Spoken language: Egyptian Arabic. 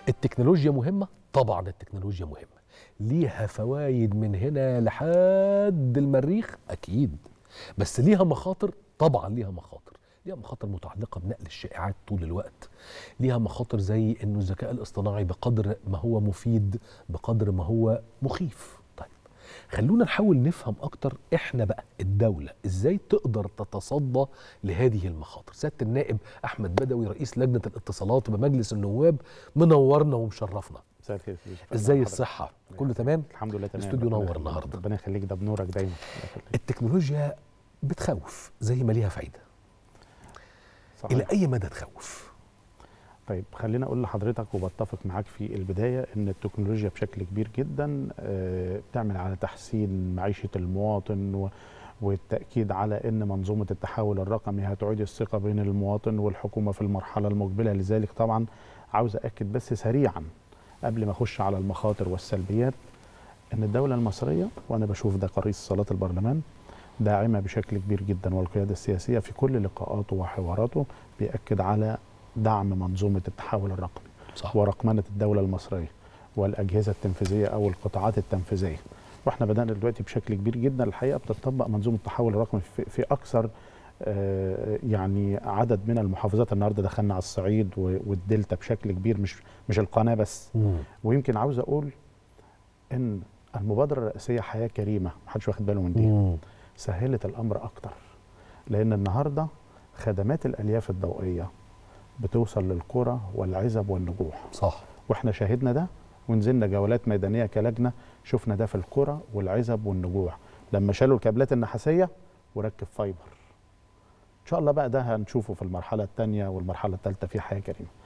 التكنولوجيا مهمة؟ طبعا التكنولوجيا مهمة ليها فوائد من هنا لحد المريخ أكيد بس ليها مخاطر طبعا ليها مخاطر ليها مخاطر متعلقة بنقل الشائعات طول الوقت ليها مخاطر زي انه الذكاء الاصطناعي بقدر ما هو مفيد بقدر ما هو مخيف طيب خلونا نحاول نفهم اكتر احنا بقى الدولة ازاي تقدر تتصدى لهذه المخاطر سيادة النائب احمد بدوي رئيس لجنة الاتصالات بمجلس النواب منورنا ومشرفنا مساء الخير يا يوسف. ازاي حضرتك. الصحة كله تمام الحمد لله تمام الاستوديو ربنا نور يخليك. النهاردة. ربنا يخليك ده بنورك دايما الله يخليك. التكنولوجيا بتخوف زي ما ليها فايدة صحيح. الى اي مدى تخوف طيب خليني اقول لحضرتك وبتفق معاك في البدايه ان التكنولوجيا بشكل كبير جدا آه، بتعمل على تحسين معيشه المواطن و والتاكيد على ان منظومه التحول الرقمي هتعيد الثقه بين المواطن والحكومه في المرحله المقبله لذلك طبعا عاوز اكد بس سريعا قبل ما اخش على المخاطر والسلبيات ان الدوله المصريه وانا بشوف ده قريص صلاه البرلمان داعمه بشكل كبير جدا والقياده السياسيه في كل لقاءاته وحواراته بيأكد على دعم منظومه التحول الرقمي صح ورقمنه الدوله المصريه والاجهزه التنفيذيه او القطاعات التنفيذيه واحنا بدانا دلوقتي بشكل كبير جدا الحقيقه بتطبق منظومه التحول الرقمي في, في اكثر آه، يعني عدد من المحافظات النهارده دخلنا على الصعيد و- والدلتا بشكل كبير مش مش القناه بس مم. ويمكن عاوز اقول ان المبادره الرئاسيه حياه كريمه محدش واخد باله من دي مم. سهلت الامر اكتر لان النهارده خدمات الالياف الضوئيه بتوصل للقرى والعزب والنجوح صح واحنا شاهدنا ده ونزلنا جولات ميدانيه كلجنه شفنا ده في القرى والعزب والنجوح لما شالوا الكابلات النحاسيه وركب فايبر ان شاء الله بقى ده هنشوفه في المرحله الثانيه والمرحله الثالثه في حياه كريمه